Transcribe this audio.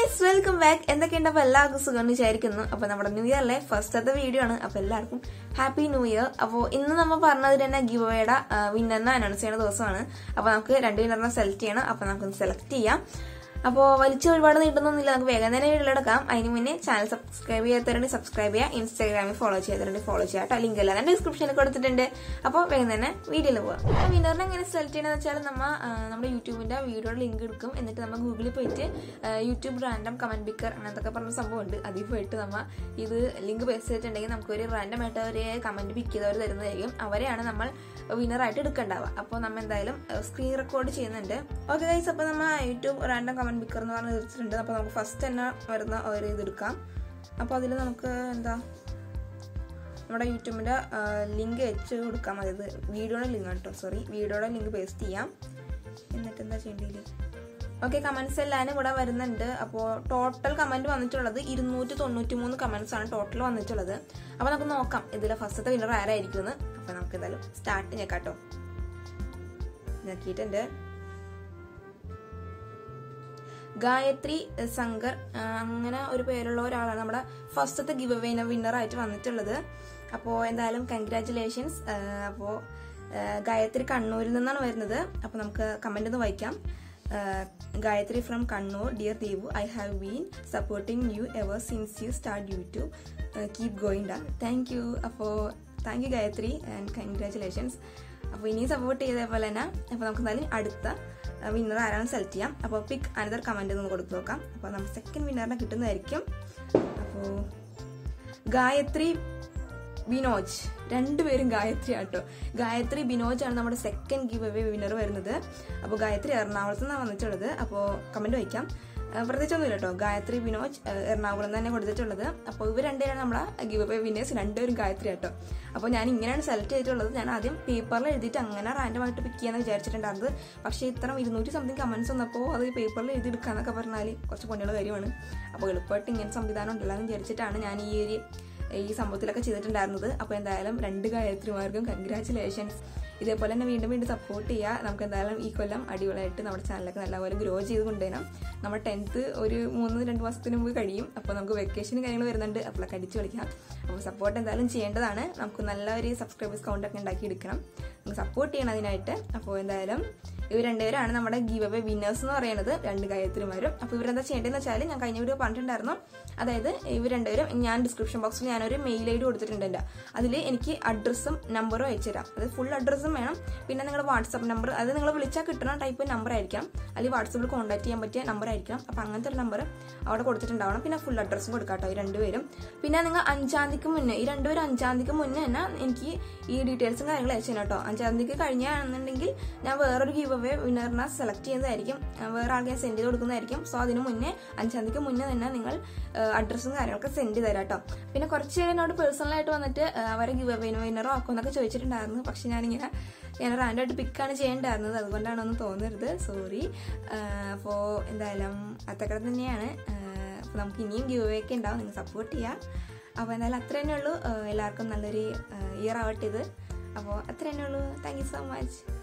guys welcome back എന്തൊക്കെയുണ്ട് അപ്പൊ എല്ലാവർക്കും സുഖം വിചാരിക്കുന്നു അപ്പൊ നമ്മുടെ ന്യൂ ഇയറിലെ ഫസ്റ്റത്തെ വീഡിയോ ആണ് അപ്പൊ എല്ലാവർക്കും ഹാപ്പി ന്യൂ ഇയർ അപ്പോൾ ഇന്ന് നമ്മൾ പറഞ്ഞത് തന്നെ ഗിവ് അവയുടെ വിന്നറിനെ അനൗൺസ് ചെയ്യുന്ന ദിവസമാണ് അപ്പൊ നമുക്ക് രണ്ട് വിന്നറിനെ സെലക്ട് ചെയ്യണം അപ്പൊ നമുക്ക് സെലക്ട് ചെയ്യാം അപ്പോൾ വലിച്ച് ഒരുപാട് നീട്ടുന്നൊന്നുമില്ല നമുക്ക് വേഗം തന്നെ വീട്ടിലെടുക്കാം അതിന് മുന്നേ ചാനൽ സബ്സ്ക്രൈബ് ചെയ്യാത്തവരുണ്ട് സബ്സ്ക്രൈബ് ചെയ്യുക ഇൻസ്റ്റാഗ്രാമിൽ ഫോളോ ചെയ്തിട്ടുണ്ട് ഫോളോ ചെയ്യാം കേട്ടോ ലിങ്ക് എല്ലാം ഞാൻ ഡിസ്ക്രിപ്ഷനിൽ കൊടുത്തിട്ടുണ്ട് അപ്പോൾ വേഗം തന്നെ വീഡിയോയിൽ പോവാം വിന്നറിനെ എങ്ങനെ സെലക്ട് ചെയ്യണമെന്ന് വെച്ചാൽ നമ്മ ആ, നമ്മുടെ യൂട്യൂബിന്റെ വീഡിയോയുടെ ലിങ്ക് എടുക്കും എന്നിട്ട് നമ്മൾ ഗൂഗിളിൽ പോയിട്ട് ആ, യൂട്യൂബ് റാൻഡം കമന്റ് പിക്കർ അങ്ങനത്തെ പറഞ്ഞ സംഭവമുണ്ട് അതിൽ പോയിട്ട് നമ്മ ഇത് ലിങ്ക് പേസ്റ്റ് ചെയ്തിട്ടുണ്ടെങ്കിൽ നമുക്ക് ഒരു റാൻഡം ആയിട്ട് ഒരു കമന്റ് പിക്ക് ചെയ്തവർ തരുന്നതായിരിക്കും അവരെയാണ് നമ്മൾ വിന്നറായിട്ട് എടുക്കേണ്ടാവുക അപ്പോൾ നമ്മൾ എന്തായാലും സ്ക്രീൻ റെക്കോർഡ് ചെയ്യുന്നുണ്ട് ഓക്കെ ഗൈസ് അപ്പോൾ നമ്മൾ യൂട്യൂബ് റാൻഡം കമന്റ് പിക്കർ എന്ന് പറഞ്ഞ് വെച്ചിട്ടുണ്ട് അപ്പോൾ നമുക്ക് ഫസ്റ്റ് തന്നെ വരുന്ന ഒരു ഇത് എടുക്കാം അപ്പോൾ അതിൽ നമുക്ക് എന്താ നമ്മുടെ യൂട്യൂബിൻ്റെ ലിങ്ക് വെച്ച് കൊടുക്കാം അതായത് വീഡിയോയുടെ ലിങ്ക് കേട്ടോ സോറി വീഡിയോയുടെ ലിങ്ക് പേസ്റ്റ് ചെയ്യാം എന്നിട്ട് എന്താ ചെയ്യേണ്ടത് ഓക്കെ കമന്റ്സ് എല്ലാം ഇവിടെ വരുന്നുണ്ട് അപ്പോൾ ടോട്ടൽ കമന്റ് വന്നിട്ടുള്ളത് ഇരുന്നൂറ്റി തൊണ്ണൂറ്റി മൂന്ന് കമന്റ്സ് ആണ് ടോട്ടൽ വന്നിട്ടുള്ളത് അപ്പോൾ നമുക്ക് നോക്കാം ഇതിലെ ഫസ്റ്റത്തെ വിന്നർ ആരായിരിക്കും എന്ന് അപ്പോൾ നമുക്ക് എന്തായാലും സ്റ്റാർട്ട് ഞെക്കാട്ടോ ഞെക്കിയിട്ടുണ്ട് ഗായത്രി ശങ്കർ ആ, അങ്ങനെ ഒരു പേരുള്ള ഒരാളാണ് നമ്മുടെ ഫസ്റ്റത്തെ ഗിവ് അവേ വിന്നർ ആയിട്ട് വന്നിട്ടുള്ളത് അപ്പോൾ എന്തായാലും കൺഗ്രാറ്റുലേഷൻസ് അപ്പോൾ ഗായത്രി കണ്ണൂരിൽ നിന്നാണ് വരുന്നത് അപ്പോൾ നമുക്ക് കമന്റ് ഒന്ന് വായിക്കാം ആ, Gayathri from Kannur dear Deepu I have been supporting you ever since you start YouTube keep going ഡാ താങ്ക് യു അപ്പോൾ thank you Gayathri and congratulations അപ്പോൾ ഇനിയും സപ്പോർട്ട് ചെയ്ത പോലെ തന്നെ അപ്പോൾ നമുക്ക് എന്തായാലും അടുത്ത വിന്നർ ആരാണ് സെലക്ട് ചെയ്യാം അപ്പോൾ പിക്ക് അനദർ കമന്റ് ഒന്ന് കൊടുത്തു നോക്കാം അപ്പോൾ നമുക്ക് സെക്കൻഡ് വിന്നറിനെ കിട്ടുന്നതായിരിക്കും അപ്പോൾ ഗായത്രി ബിനോജ് രണ്ടുപേരും ഗായത്രി ആട്ടോ ഗായത്രി ബിനോജ് ആണ് നമ്മുടെ സെക്കൻഡ് ഗിവ് അവേ വിന്നർ വരുന്നത് അപ്പോൾ ഗായത്രി എറണാകുളത്ത് നിന്നാണ് വന്നിട്ടുള്ളത് അപ്പോൾ കമന്റ് വയ്ക്കാം ആ, പ്രത്യേകിച്ചൊന്നുമില്ല കേട്ടോ ഗായത്രി ബിനോജ് ആ, എറണാകുളം തന്നെ കൊടുത്തിട്ടുള്ളത് അപ്പോൾ ഇവർ രണ്ടുപേരാണ് നമ്മളെ ഗിവ് അവേ വിന്നേഴ്സ് രണ്ടുപേരും ഗായത്രി ആട്ടോ അപ്പോൾ ഞാൻ ഇങ്ങനെയാണ് സെലക്ട് ചെയ്തിട്ടുള്ളത് ഞാൻ ആദ്യം പേപ്പറിൽ എഴുതിയിട്ട് അങ്ങനെ റാൻഡമായിട്ട് പിക്ക് ചെയ്യാന്ന് വിചാരിച്ചിട്ടുണ്ടായിരുന്നത് പക്ഷേ ഇത്ര ഇരുന്നൂറ്റി സംതിങ് കമന്റ്സ് വന്നപ്പോൾ അത് പേപ്പറിൽ എഴുതി എടുക്കാന്നൊക്കെ പറഞ്ഞാൽ കുറച്ച് പണിയുള്ള കാര്യമാണ് അപ്പോൾ എളുപ്പമായിട്ട് ഇങ്ങനെ സംവിധാനം ഉണ്ടല്ലോ എന്ന് വിചാരിച്ചിട്ടാണ് ഞാൻ ഈ ഒരു ഈ സംഭവത്തിലൊക്കെ ചെയ്തിട്ടുണ്ടായിരുന്നത് അപ്പോൾ എന്തായാലും രണ്ട് ഗായത്രിമാർക്കും കൺഗ്രാറ്റുലേഷൻസ് ഇതേപോലെ തന്നെ വീണ്ടും വീണ്ടും സപ്പോർട്ട് ചെയ്യുക നമുക്ക് എന്തായാലും ഈ കൊല്ലം അടിപൊളിയായിട്ട് നമ്മുടെ ചാനലൊക്കെ നല്ലപോലെ ഗ്രോ ചെയ്ത് കൊണ്ടുവരണം നമ്മുടെ ടെൻത്ത് ഒരു മൂന്ന് രണ്ട് മാസത്തിന് മുമ്പ് കഴിയും അപ്പോൾ നമുക്ക് വെക്കേഷനും കാര്യങ്ങൾ വരുന്നുണ്ട് അപ്പോഴൊക്കെ അടിച്ചു കളിക്കാം അപ്പോൾ സപ്പോർട്ട് എന്തായാലും ചെയ്യേണ്ടതാണ് നമുക്ക് നല്ല ഒരു സബ്സ്ക്രൈബേഴ്സ് കൗണ്ടൊക്കെ ഉണ്ടാക്കി എടുക്കണം നമുക്ക് സപ്പോർട്ട് ചെയ്യണം അതിനായിട്ട് അപ്പോൾ എന്തായാലും ഇവർ രണ്ടുപേരാണ് നമ്മുടെ ഗീവ് അവേ വിന്നേഴ്സ് എന്ന് പറയുന്നത് രണ്ട് ഗായത്രിമാരും അപ്പോൾ ഇവരെന്താ ചെയ്യേണ്ടതെന്ന് വെച്ചാൽ ഞാൻ കഴിഞ്ഞ വീഡിയോ പറഞ്ഞിട്ടുണ്ടായിരുന്നു അതായത് ഇവർ രണ്ടുപേരും ഞാൻ ഡിസ്ക്രിപ്ഷൻ ബോക്സിൽ ഞാനൊരു മെയിൽ ഐ ഡി കൊടുത്തിട്ടുണ്ട് അതിൽ എനിക്ക് അഡ്രസ്സും നമ്പറും അയച്ചു തരാം അത് ഫുൾ അഡ്രസ്സും വേണം പിന്നെ നിങ്ങളുടെ വാട്സപ്പ് നമ്പർ അത് നിങ്ങൾ വിളിച്ചാൽ കിട്ടുന്ന ടൈപ്പ് നമ്പർ ആയിരിക്കണം അല്ലെങ്കിൽ വാട്സപ്പിൽ കോൺടാക്ട് ചെയ്യാൻ പറ്റിയ നമ്പർ ആയിരിക്കണം അപ്പോൾ അങ്ങനത്തെ ഒരു നമ്പർ അവിടെ കൊടുത്തിട്ടുണ്ടാവണം പിന്നെ ഫുൾ അഡ്രസ്സും കൊടുക്കാം കേട്ടോ ഈ രണ്ടുപേരും പിന്നെ നിങ്ങൾ അഞ്ചാം തീയതിക്ക് മുന്നേ ഈ രണ്ടുപേരും അഞ്ചാം തീയതിക്ക് മുന്നേ തന്നെ എനിക്ക് ഈ ഡീറ്റെയിൽസും കാര്യങ്ങളും അയച്ചു തരാം കേട്ടോ അഞ്ചാം തീയതിക്ക് കഴിഞ്ഞാണെന്നുണ്ടെങ്കിൽ ഞാൻ വേറൊരു ഗീവ് അവേ വിന്നറിനെ സെലക്ട് ചെയ്യുന്നതായിരിക്കും ആ, വേറെ ആൾക്ക് ഞാൻ സെൻഡ് ചെയ്ത് കൊടുക്കുന്നതായിരിക്കും സോ അതിന് മുന്നേ അഞ്ചാം തീയതിക്ക് മുന്നേ തന്നെ നിങ്ങൾ അഡ്രസ്സും കാര്യങ്ങളൊക്കെ സെൻഡ് ചെയ്ത് തരാം കേട്ടോ പിന്നെ കുറച്ച് പേര് എന്നോട് പേഴ്സണലായിട്ട് വന്നിട്ട് ആ, അവരെ ഗിവ് അവേ വിന്നറോ ആക്കുമെന്നൊക്കെ ചോദിച്ചിട്ടുണ്ടായിരുന്നു പക്ഷെ ഞാനിങ്ങനെ ഞാൻ റാൻഡായിട്ട് പിക്കാണ് ചെയ്യേണ്ടായിരുന്നത് അതുകൊണ്ടാണെന്ന് തോന്നരുത് സോറി അപ്പോൾ എന്തായാലും അത്തക്കട തന്നെയാണ് അപ്പോൾ നമുക്ക് ഇനിയും ഗിവ് അവേ ഒക്കെ ഉണ്ടാവും നിങ്ങൾ സപ്പോർട്ട് ചെയ്യാം അപ്പോൾ എന്തായാലും അത്ര തന്നെ ഉള്ളൂ ആ, എല്ലാവർക്കും നല്ലൊരു ഇയർ ആവട്ടെ ഇത് അപ്പോൾ അത്ര തന്നെ ഉള്ളൂ താങ്ക് യു സോ മച്ച്